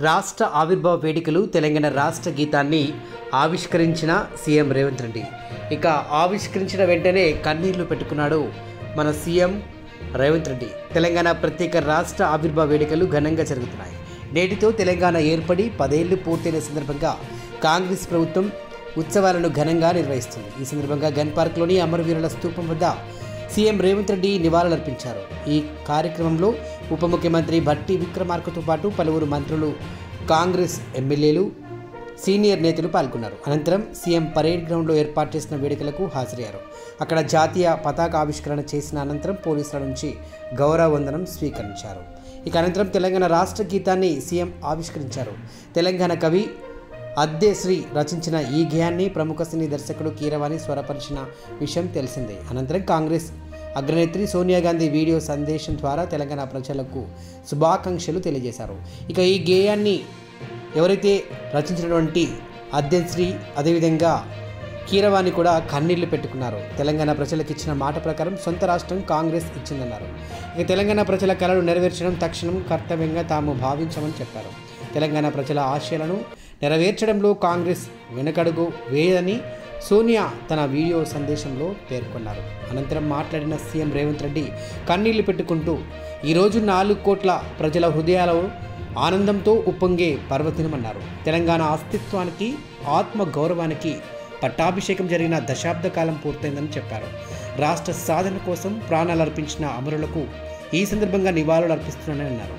రాష్ట్ర ఆవిర్భావ వేడుకలు తెలంగాణ రాష్ట్ర గీతాన్ని ఆవిష్కరించిన సీఎం రేవంత్ రెడ్డి ఇక ఆవిష్కరించిన వెంటనే కన్నీళ్లు పెట్టుకున్నాడు మన సీఎం రేవంత్ రెడ్డి తెలంగాణ ప్రత్యేక రాష్ట్ర ఆవిర్భావ వేడుకలు ఘనంగా జరుగుతున్నాయి నేటితో తెలంగాణ ఏర్పడి పదేళ్లు పూర్తయిన సందర్భంగా కాంగ్రెస్ ప్రభుత్వం ఉత్సవాలను ఘనంగా నిర్వహిస్తుంది ఈ సందర్భంగా గన్ పార్క్లోని అమరవీరుల స్తూపం వద్ద సీఎం రేవంత్ రెడ్డి నివాళులర్పించారు ఈ కార్యక్రమంలో ఉప ముఖ్యమంత్రి భట్టి విక్రమార్కతో పాటు పలువురు మంత్రులు కాంగ్రెస్ ఎమ్మెల్యేలు సీనియర్ నేతలు పాల్గొన్నారు అనంతరం సీఎం పరేడ్ గ్రౌండ్లో ఏర్పాటు చేసిన వేడుకలకు హాజరయ్యారు అక్కడ జాతీయ పతాక ఆవిష్కరణ చేసిన అనంతరం పోలీసుల నుంచి గౌరవ వందనం స్వీకరించారు ఇక అనంతరం తెలంగాణ రాష్ట్ర గీతాన్ని సీఎం ఆవిష్కరించారు తెలంగాణ కవి అద్దె శ్రీ రచించిన ఈ గేయాన్ని ప్రముఖ సినీ దర్శకుడు కీరవాణి స్వరపరిచిన విషయం తెలిసిందే అనంతరం కాంగ్రెస్ అగ్రనేత్రి సోనియా గాంధీ వీడియో సందేశం ద్వారా తెలంగాణ ప్రజలకు శుభాకాంక్షలు తెలియజేశారు ఇక ఈ గేయాన్ని ఎవరైతే రచించినటువంటి అద్దెశ్రీ అదేవిధంగా కీరవాణి కూడా కన్నీళ్లు పెట్టుకున్నారు తెలంగాణ ప్రజలకు ఇచ్చిన మాట ప్రకారం సొంత రాష్ట్రం కాంగ్రెస్ ఇచ్చిందన్నారు ఇక తెలంగాణ ప్రజల కళలు నెరవేర్చడం తక్షణం కర్తవ్యంగా తాము భావించమని చెప్పారు తెలంగాణ ప్రజల ఆశయాలను నెరవేర్చడంలో కాంగ్రెస్ వెనకడుగు వేయదని సోనియా తన వీడియో సందేశంలో పేర్కొన్నారు అనంతరం మాట్లాడిన సీఎం రేవంత్ రెడ్డి కన్నీళ్లు పెట్టుకుంటూ ఈరోజు నాలుగు కోట్ల ప్రజల హృదయాలలో ఆనందంతో ఉప్పొంగే పర్వదినమన్నారు తెలంగాణ అస్తిత్వానికి ఆత్మ గౌరవానికి పట్టాభిషేకం జరిగిన దశాబ్ద కాలం పూర్తయిందని చెప్పారు రాష్ట్ర సాధన కోసం ప్రాణాలు అర్పించిన అమరులకు ఈ సందర్భంగా నివాళులు అర్పిస్తున్నానని అన్నారు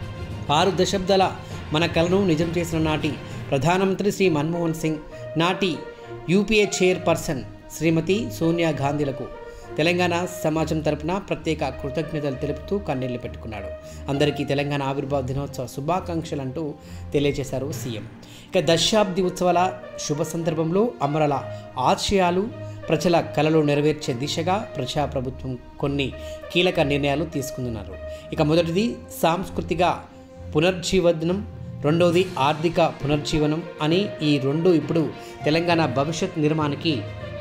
ఆరు దశాబ్దాల మన కలను నిజం చేసిన నాటి ప్రధానమంత్రి శ్రీ మన్మోహన్ సింగ్ నాటి యూపీఏ చైర్పర్సన్ శ్రీమతి సోనియా గాంధీలకు తెలంగాణ సమాజం తరపున ప్రత్యేక కృతజ్ఞతలు తెలుపుతూ కన్నీళ్లు పెట్టుకున్నాడు అందరికీ తెలంగాణ ఆవిర్భావ దినోత్సవ శుభాకాంక్షలు అంటూ తెలియజేశారు సీఎం ఇక దశాబ్ది ఉత్సవాల శుభ సందర్భంలో అమరల ఆశయాలు ప్రజల కలలు నెరవేర్చే దిశగా ప్రజాప్రభుత్వం కొన్ని కీలక నిర్ణయాలు తీసుకుంటున్నారు ఇక మొదటిది సాంస్కృతిక పునర్జీవనం రెండవది ఆర్థిక పునర్జీవనం అని ఈ రెండు ఇప్పుడు తెలంగాణ భవిష్యత్ నిర్మాణానికి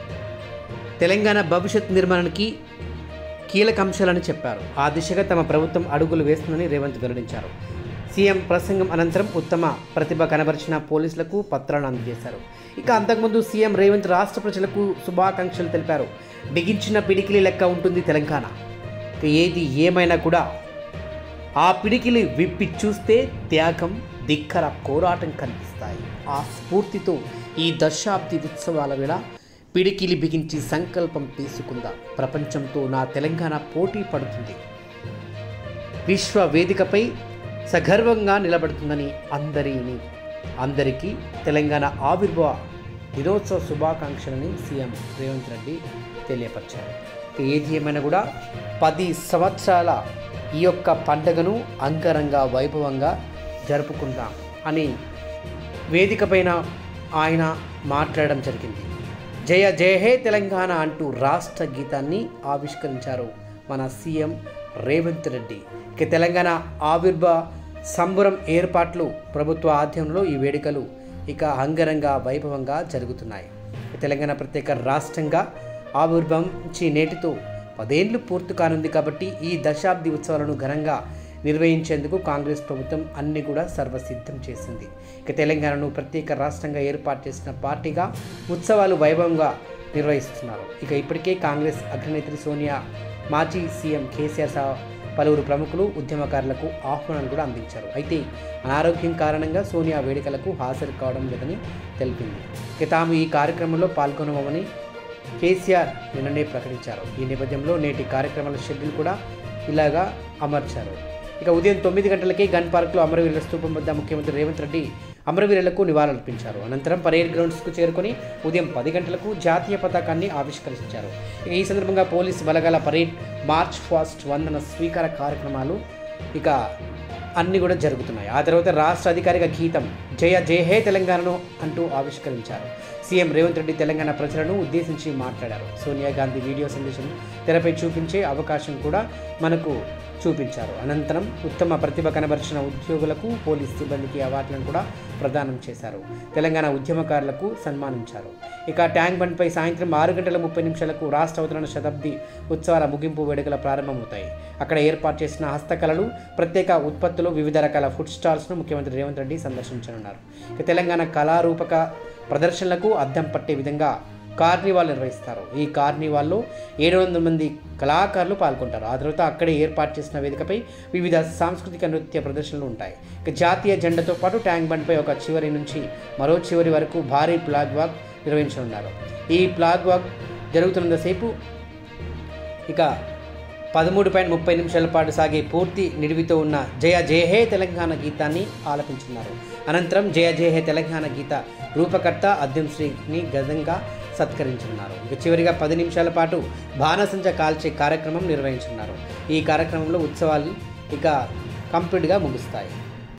తెలంగాణ భవిష్యత్ నిర్మాణానికి కీలక అంశాలని చెప్పారు ఆ దిశగా తమ ప్రభుత్వం అడుగులు వేస్తుందని రేవంత్ వెల్లడించారు సీఎం ప్రసంగం అనంతరం ఉత్తమ ప్రతిభ కనబరిచిన పోలీసులకు పత్రాలను అందజేశారు ఇక అంతకుముందు సీఎం రేవంత్ రాష్ట్ర ప్రజలకు శుభాకాంక్షలు తెలిపారు బిగించిన పిడికిలి లెక్క ఉంటుంది తెలంగాణ ఇక ఏది ఏమైనా కూడా ఆ పిడికిలి విప్పి చూస్తే త్యాగం ధిక్కర పోరాటం కనిపిస్తాయి ఆ స్ఫూర్తితో ఈ దశాబ్ది ఉత్సవాల వేళ పిడికిలి బిగించి సంకల్పం తీసుకుందాం ప్రపంచంతో నా తెలంగాణ పోటీ పడుతుంది విశ్వ వేదికపై సగర్వంగా నిలబడుతుందని అందరిని అందరికీ తెలంగాణ ఆవిర్భావ దినోత్సవ శుభాకాంక్షలని సీఎం రేవంత్ రెడ్డి తెలియపరిచారు ఇక ఏది ఏమైనా కూడా పది సంవత్సరాల ఈ యొక్క పండుగను అంగరంగ వైభవంగా జరుపుకుందాం అని వేదిక పైన ఆయన మాట్లాడడం జరిగింది జయ జయ హే తెలంగాణ అంటూ రాష్ట్ర గీతాన్ని ఆవిష్కరించారు మన సీఎం రేవంత్ రెడ్డి ఇక తెలంగాణ ఆవిర్భావ సంబురం ఏర్పాట్లు ప్రభుత్వ ఆధ్వర్యంలో ఈ వేడుకలు ఇక అంగరంగ వైభవంగా జరుగుతున్నాయి తెలంగాణ ప్రత్యేక రాష్ట్రంగా ఆవిర్భవించి నేటితో పదేండ్లు పూర్తి కానుంది కాబట్టి ఈ దశాబ్ది ఉత్సవాలను ఘనంగా నిర్వహించేందుకు కాంగ్రెస్ ప్రభుత్వం అన్ని కూడా సర్వసిద్ధం చేసింది ఇక తెలంగాణను ప్రత్యేక రాష్ట్రంగా ఏర్పాటు చేసిన పార్టీగా ఉత్సవాలు వైభవంగా నిర్వహిస్తున్నారు ఇక ఇప్పటికే కాంగ్రెస్ అగ్రనేత్రి సోనియా మాజీ సీఎం కేసీఆర్ సహా పలువురు ప్రముఖులు ఉద్యమకారులకు ఆహ్వానాలు కూడా అందించారు అయితే అనారోగ్యం కారణంగా సోనియా వేడుకలకు హాజరు కావడం లేదని తెలిపింది ఇక తాము ఈ కార్యక్రమంలో పాల్గొనమని కేసీఆర్ నిన్ననే ప్రకటించారు ఈ నేపథ్యంలో నేటి కార్యక్రమాల షెడ్యూల్ కూడా ఇలాగా అమర్చారు ఇక ఉదయం తొమ్మిది గంటలకే గన్ పార్క్లో అమరవీరుల స్తూపం వద్ద ముఖ్యమంత్రి రేవంత్ రెడ్డి అమరవీరులకు నివాళులర్పించారు అనంతరం పరేడ్ గ్రౌండ్స్కు చేరుకొని ఉదయం పది గంటలకు జాతీయ పతాకాన్ని ఆవిష్కరించారు ఇక ఈ సందర్భంగా పోలీసు బలగాల పరేడ్ మార్చ్ ఫాస్ట్ వందన స్వీకార కార్యక్రమాలు ఇక అన్నీ కూడా జరుగుతున్నాయి ఆ తర్వాత రాష్ట్ర అధికారిక గీతం జయ జయ హే తెలంగాణను అంటూ ఆవిష్కరించారు సీఎం రేవంత్ రెడ్డి తెలంగాణ ప్రజలను ఉద్దేశించి మాట్లాడారు సోనియా గాంధీ వీడియో సందేశం తెరపై చూపించే అవకాశం కూడా మనకు చూపించారు అనంతరం ఉత్తమ ప్రతిభ కనబరిచిన ఉద్యోగులకు పోలీస్ సిబ్బందికి అవార్డులను కూడా ప్రదానం చేశారు తెలంగాణ ఉద్యమకారులకు సన్మానించారు ఇక ట్యాంక్ బండ్పై సాయంత్రం ఆరు గంటల ముప్పై నిమిషాలకు రాష్ట్ర అవతరణ శతాబ్ది ఉత్సవాల ముగింపు వేడుకల ప్రారంభమవుతాయి అక్కడ ఏర్పాటు చేసిన హస్తకళలు ప్రత్యేక ఉత్పత్తులు వివిధ రకాల ఫుడ్ స్టాల్స్ను ముఖ్యమంత్రి రేవంత్ రెడ్డి సందర్శించనున్నారు ఇక తెలంగాణ కళారూపక ప్రదర్శనలకు అద్దం పట్టే విధంగా కార్నివాల్ నిర్వహిస్తారు ఈ కార్నివాల్లో ఏడు వందల మంది కళాకారులు పాల్గొంటారు ఆ తర్వాత అక్కడే ఏర్పాటు చేసిన వేదికపై వివిధ సాంస్కృతిక నృత్య ప్రదర్శనలు ఉంటాయి ఇక జాతీయ జెండాతో పాటు ట్యాంక్ బండ్పై ఒక చివరి నుంచి మరో చివరి వరకు భారీ ప్లాగ్ వాక్ నిర్వహించనున్నారు ఈ ప్లాగ్ వాక్ జరుగుతున్నంతసేపు ఇక పదమూడు పాయింట్ ముప్పై నిమిషాల పాటు సాగే పూర్తి నిడివితో ఉన్న జయ జయ హే తెలంగాణ గీతాన్ని ఆలపించున్నారు అనంతరం జయ జయ హే తెలంగాణ గీత రూపకర్త అద్దెం శ్రీని గదంగా సత్కరించున్నారు ఇక చివరిగా పది నిమిషాల పాటు బాణసంచ కాల్చే కార్యక్రమం నిర్వహించున్నారు ఈ కార్యక్రమంలో ఉత్సవాలు ఇక కంప్లీట్గా ముగుస్తాయి